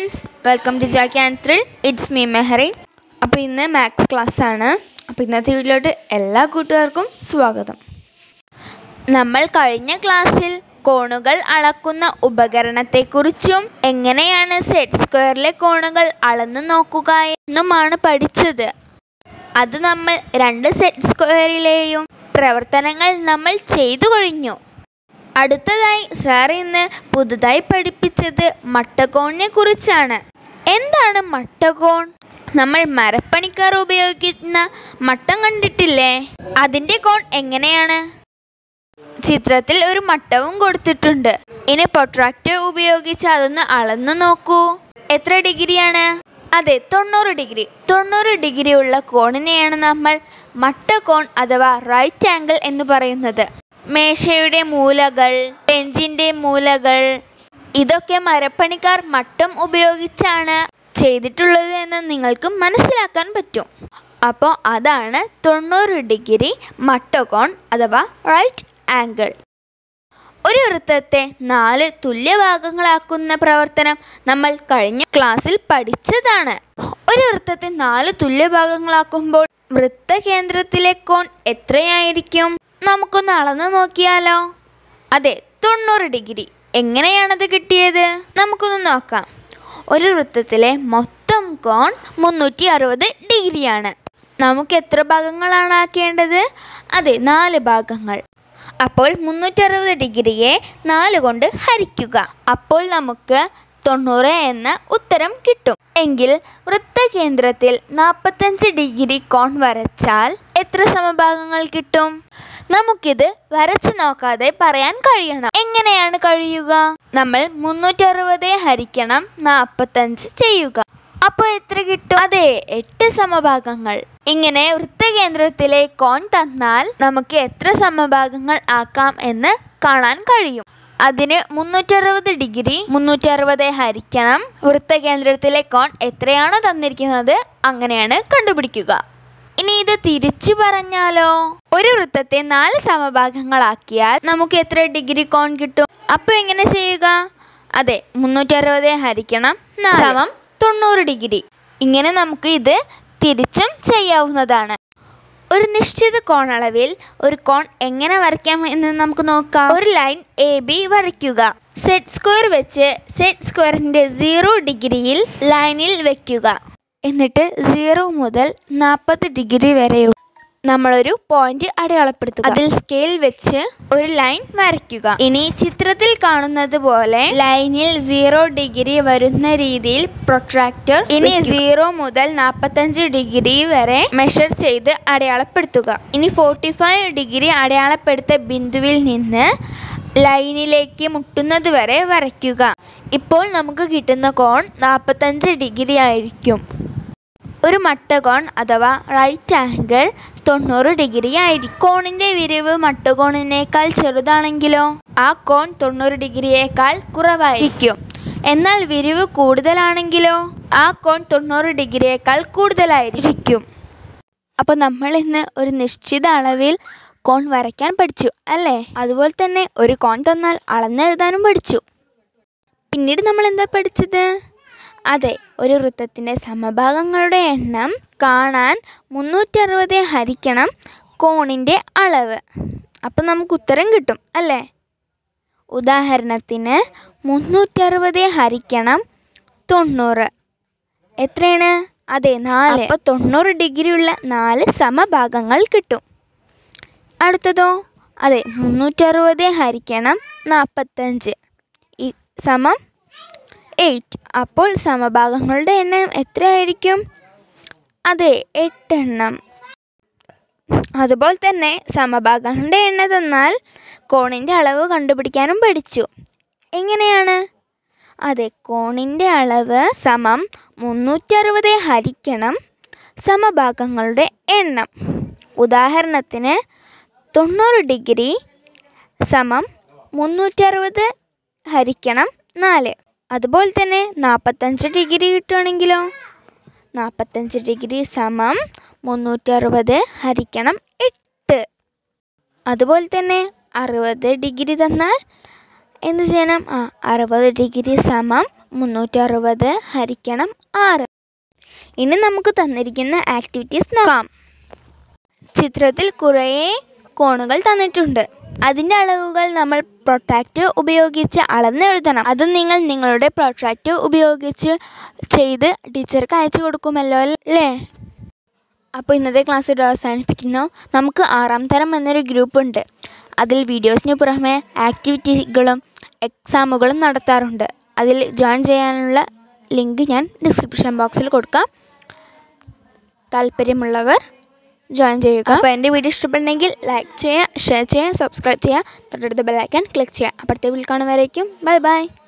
friends welcome to Jack and Thrill it's me Mehri അപ്പോൾ ഇന്ന് maths class ആണ് അപ്പോൾ ഇന്നത്തെ വീഡിയോയിലോട്ട് എല്ലാ കൂട്ടുകാർക്കും സ്വാഗതം നമ്മൾ കഴിഞ്ഞ ക്ലാസ്സിൽ കോണുകൾ അളക്കുന്ന ഉപകരണത്തെക്കുറിച്ചും എങ്ങനെയാണ് സെറ്റ് സ്ക്വയറിലെ കോണുകൾ അളന്നു നോക്കുക എന്നുമാണ് പഠിച്ചത് അത് നമ്മൾ രണ്ട് സെറ്റ് സ്ക്വയറിലെയും പ്രവർത്തനങ്ങൾ നമ്മൾ ചെയ്തു കഴിഞ്ഞു അടുത്തതായി സാർ ഇന്ന് പുതുതായി പഠിപ്പിച്ചത് മട്ടകോണിനെ കുറിച്ചാണ് എന്താണ് മട്ടകോൺ നമ്മൾ മരപ്പണിക്കാർ ഉപയോഗിക്കുന്ന മട്ടം കണ്ടിട്ടില്ലേ അതിന്റെ കോൺ എങ്ങനെയാണ് ചിത്രത്തിൽ ഒരു മട്ടവും കൊടുത്തിട്ടുണ്ട് ഇനി പ്രൊട്രാക്ടർ ഉപയോഗിച്ച് അതൊന്ന് അളന്നു നോക്കൂ എത്ര ഡിഗ്രിയാണ് അതെ തൊണ്ണൂറ് ഡിഗ്രി തൊണ്ണൂറ് ഡിഗ്രി ഉള്ള കോണിനെയാണ് നമ്മൾ മട്ടകോൺ അഥവാ റൈറ്റ് ആംഗിൾ എന്ന് പറയുന്നത് മേശയുടെ മൂലകൾ ബെഞ്ചിന്റെ മൂലകൾ ഇതൊക്കെ മരപ്പണിക്കാർ മട്ടം ഉപയോഗിച്ചാണ് ചെയ്തിട്ടുള്ളത് എന്ന് നിങ്ങൾക്ക് മനസ്സിലാക്കാൻ പറ്റും അപ്പോൾ അതാണ് തൊണ്ണൂറ് ഡിഗ്രി മട്ടകോൺ അഥവാ റൈറ്റ് ആംഗിൾ ഒരു വൃത്തത്തെ നാല് തുല്യ ഭാഗങ്ങളാക്കുന്ന പ്രവർത്തനം നമ്മൾ കഴിഞ്ഞ ക്ലാസ്സിൽ പഠിച്ചതാണ് ഒരു വൃത്തത്തെ നാല് തുല്യ ഭാഗങ്ങളാക്കുമ്പോൾ വൃത്തകേന്ദ്രത്തിലെ കോൺ എത്രയായിരിക്കും നമുക്കൊന്ന് അളന്നു നോക്കിയാലോ അതെ തൊണ്ണൂറ് ഡിഗ്രി എങ്ങനെയാണത് കിട്ടിയത് നമുക്കൊന്ന് നോക്കാം ഒരു വൃത്തത്തിലെ മൊത്തം കോൺ മുന്നൂറ്റി അറുപത് ഡിഗ്രിയാണ് നമുക്ക് എത്ര ഭാഗങ്ങളാണ് ആക്കേണ്ടത് അതെ നാല് ഭാഗങ്ങൾ അപ്പോൾ മുന്നൂറ്ററുപത് ഡിഗ്രിയെ നാല് കൊണ്ട് ഹരിക്കുക അപ്പോൾ നമുക്ക് തൊണ്ണൂറ് എന്ന ഉത്തരം കിട്ടും എങ്കിൽ വൃത്തകേന്ദ്രത്തിൽ നാൽപ്പത്തഞ്ച് ഡിഗ്രി കോൺ വരച്ചാൽ എത്ര സമഭാഗങ്ങൾ കിട്ടും നമുക്കിത് വരച്ചു നോക്കാതെ പറയാൻ കഴിയണം എങ്ങനെയാണ് കഴിയുക നമ്മൾ മുന്നൂറ്ററുപത് ഹരിക്കണം നാൽപ്പത്തഞ്ച് ചെയ്യുക അപ്പോൾ എത്ര കിട്ടും അതെ എട്ട് സമഭാഗങ്ങൾ ഇങ്ങനെ വൃത്തകേന്ദ്രത്തിലെ കോൺ തന്നാൽ നമുക്ക് എത്ര സമഭാഗങ്ങൾ ആക്കാം എന്ന് കാണാൻ കഴിയും അതിന് മുന്നൂറ്ററുപത് ഡിഗ്രി മുന്നൂറ്ററുപത് ഹരിക്കണം വൃത്തകേന്ദ്രത്തിലെ കോൺ എത്രയാണോ തന്നിരിക്കുന്നത് അങ്ങനെയാണ് കണ്ടുപിടിക്കുക ഇനി ഇത് തിരിച്ചു പറഞ്ഞാലോ ഒരു വൃത്തത്തെ നാല് സമഭാഗങ്ങളാക്കിയാൽ നമുക്ക് എത്ര ഡിഗ്രി കോൺ കിട്ടും അപ്പോൾ എങ്ങനെ ചെയ്യുക അതെ മുന്നൂറ്ററുപത് ഹരിക്കണം നാല് സമം തൊണ്ണൂറ് ഡിഗ്രി ഇങ്ങനെ നമുക്ക് ഇത് തിരിച്ചും ചെയ്യാവുന്നതാണ് ഒരു നിശ്ചിത കോണളവിൽ ഒരു കോൺ എങ്ങനെ വരയ്ക്കാം എന്ന് നമുക്ക് നോക്കാം ഒരു ലൈൻ എ ബി വരയ്ക്കുക സെറ്റ് സ്ക്വയർ വെച്ച് സെറ്റ് സ്ക്വയറിന്റെ സീറോ ഡിഗ്രിയിൽ ലൈനിൽ വെക്കുക എന്നിട്ട് സീറോ മുതൽ നാൽപ്പത് ഡിഗ്രി വരെയുള്ള നമ്മളൊരു പോയിന്റ് അടയാളപ്പെടുത്തുക അതിൽ സ്കെയിൽ വെച്ച് ഒരു ലൈൻ വരയ്ക്കുക ഇനി ചിത്രത്തിൽ കാണുന്നത് പോലെ ലൈനിൽ സീറോ ഡിഗ്രി വരുന്ന രീതിയിൽ പ്രൊട്രാക്ടർ ഇനി സീറോ മുതൽ നാൽപ്പത്തഞ്ച് ഡിഗ്രി വരെ മെഷർ ചെയ്ത് അടയാളപ്പെടുത്തുക ഇനി ഫോർട്ടി ഫൈവ് ഡിഗ്രി അടയാളപ്പെടുത്ത ബിന്ദുവിൽ നിന്ന് ലൈനിലേക്ക് മുട്ടുന്നത് വരെ വരയ്ക്കുക ഇപ്പോൾ നമുക്ക് കിട്ടുന്ന കോൺ നാൽപ്പത്തഞ്ച് ഡിഗ്രി ആയിരിക്കും ഒരു മട്ടകോൺ അഥവാ റൈറ്റ് ആംഗിൾ തൊണ്ണൂറ് ഡിഗ്രി ആയിരിക്കും കോണിന്റെ വിരിവ് മട്ടകോണിനേക്കാൾ ചെറുതാണെങ്കിലോ ആ കോൺ തൊണ്ണൂറ് ഡിഗ്രിയേക്കാൾ കുറവായിരിക്കും എന്നാൽ വിരിവ് കൂടുതലാണെങ്കിലോ ആ കോൺ തൊണ്ണൂറ് ഡിഗ്രിയേക്കാൾ കൂടുതലായിരിക്കും അപ്പോൾ നമ്മൾ ഇന്ന് ഒരു നിശ്ചിത അളവിൽ കോൺ വരയ്ക്കാൻ പഠിച്ചു അല്ലേ അതുപോലെ തന്നെ ഒരു കോൺ തന്നാൽ അളന്നെഴുതാനും പഠിച്ചു പിന്നീട് നമ്മൾ എന്താ പഠിച്ചത് അതെ ഒരു വൃത്തത്തിൻ്റെ സമഭാഗങ്ങളുടെ എണ്ണം കാണാൻ മുന്നൂറ്ററുപത് ഹരിക്കണം കോണിൻ്റെ അളവ് അപ്പം നമുക്ക് ഉത്തരം കിട്ടും അല്ലേ ഉദാഹരണത്തിന് മുന്നൂറ്ററുപത് ഹരിക്കണം തൊണ്ണൂറ് എത്രയാണ് അതെ നാല് അപ്പോൾ തൊണ്ണൂറ് ഡിഗ്രി ഉള്ള നാല് സമഭാഗങ്ങൾ കിട്ടും അടുത്തതോ അതെ മുന്നൂറ്ററുപത് ഹരിക്കണം നാൽപ്പത്തഞ്ച് ഈ സമം എയ്റ്റ് അപ്പോൾ സമഭാഗങ്ങളുടെ എണ്ണം എത്രയായിരിക്കും അതെ എട്ടെണ്ണം അതുപോലെ തന്നെ സമഭാഗങ്ങളുടെ എണ്ണം തന്നാൽ കോണിൻ്റെ അളവ് കണ്ടുപിടിക്കാനും പഠിച്ചു എങ്ങനെയാണ് അതെ കോണിൻ്റെ അളവ് സമം മുന്നൂറ്ററുപത് ഹരിക്കണം സമഭാഗങ്ങളുടെ എണ്ണം ഉദാഹരണത്തിന് തൊണ്ണൂറ് ഡിഗ്രി സമം മുന്നൂറ്ററുപത് ഹരിക്കണം നാല് അതുപോലെ തന്നെ നാൽപ്പത്തഞ്ച് ഡിഗ്രി കിട്ടുകയാണെങ്കിലോ നാൽപ്പത്തഞ്ച് ഡിഗ്രി സമം മുന്നൂറ്ററുപത് ഹരിക്കണം എട്ട് അതുപോലെ തന്നെ അറുപത് ഡിഗ്രി തന്നാൽ എന്ത് ചെയ്യണം ആ അറുപത് ഡിഗ്രി സമം മുന്നൂറ്റി അറുപത് ഹരിക്കണം ആറ് ഇനി നമുക്ക് തന്നിരിക്കുന്ന ആക്ടിവിറ്റീസ് നോക്കാം ചിത്രത്തിൽ കുറേ കോണുകൾ തന്നിട്ടുണ്ട് അതിൻ്റെ അളവുകൾ നമ്മൾ പ്രൊട്ടാക്റ്റ് ഉപയോഗിച്ച് അളന്നെഴുതണം അത് നിങ്ങൾ നിങ്ങളുടെ പ്രൊട്ടാക്റ്റ് ഉപയോഗിച്ച് ചെയ്ത് ടീച്ചർക്ക് അയച്ചു കൊടുക്കുമല്ലോ അല്ലേ അപ്പോൾ ഇന്നത്തെ ക്ലാസ് ഇവിടെ അവസാനിപ്പിക്കുന്നു നമുക്ക് ആറാം തരം എന്നൊരു ഗ്രൂപ്പ് ഉണ്ട് അതിൽ വീഡിയോസിന് പുറമെ ആക്ടിവിറ്റികളും എക്സാമുകളും നടത്താറുണ്ട് അതിൽ ജോയിൻ ചെയ്യാനുള്ള ലിങ്ക് ഞാൻ ഡിസ്ക്രിപ്ഷൻ ബോക്സിൽ കൊടുക്കാം താല്പര്യമുള്ളവർ ജോയിൻ ചെയ്യുക അപ്പോൾ എൻ്റെ വീഡിയോ ഇഷ്ടപ്പെട്ടെങ്കിൽ ലൈക്ക് ചെയ്യുക ഷെയർ ചെയ്യുക സബ്സ്ക്രൈബ് ചെയ്യുക തൊട്ടടുത്ത ബെല്ലൈക്കൺ ക്ലിക്ക് ചെയ്യുക അപ്പോഴത്തെ വിൽ കാണും വരേക്കും ബൈ ബൈ